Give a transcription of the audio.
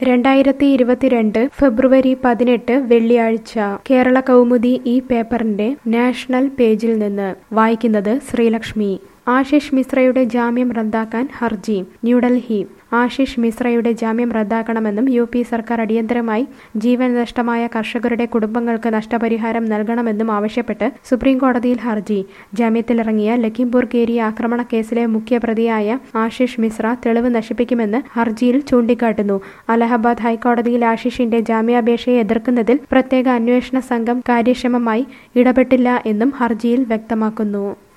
രണ്ടായിരത്തി ഇരുപത്തിരണ്ട് ഫെബ്രുവരി പതിനെട്ട് വെള്ളിയാഴ്ച കേരള കൗമുദി ഈ പേപ്പറിന്റെ നാഷണൽ പേജിൽ നിന്ന് വായിക്കുന്നത് ശ്രീലക്ഷ്മി ആശിഷ് മിശ്രയുടെ ജാമ്യം റദ്ദാക്കാൻ ഹർജി ന്യൂഡൽഹി ആശിഷ് മിശ്രയുടെ ജാമ്യം റദ്ദാക്കണമെന്നും യു പി സർക്കാർ അടിയന്തരമായി ജീവൻ നഷ്ടമായ കർഷകരുടെ കുടുംബങ്ങൾക്ക് നഷ്ടപരിഹാരം നൽകണമെന്നും ആവശ്യപ്പെട്ട് സുപ്രീം കോടതിയിൽ ഹർജി ജാമ്യത്തിലിറങ്ങിയ ലഖിംപൂർ കേരി ആക്രമണ കേസിലെ മുഖ്യപ്രതിയായ ആശിഷ് മിശ്ര തെളിവ് നശിപ്പിക്കുമെന്ന് ഹർജിയിൽ ചൂണ്ടിക്കാട്ടുന്നു അലഹബാദ് ഹൈക്കോടതിയിൽ ആശിഷിന്റെ ജാമ്യാപേക്ഷയെ എതിർക്കുന്നതിൽ പ്രത്യേക അന്വേഷണ സംഘം കാര്യക്ഷമമായി ഇടപെട്ടില്ല എന്നും ഹർജിയിൽ വ്യക്തമാക്കുന്നു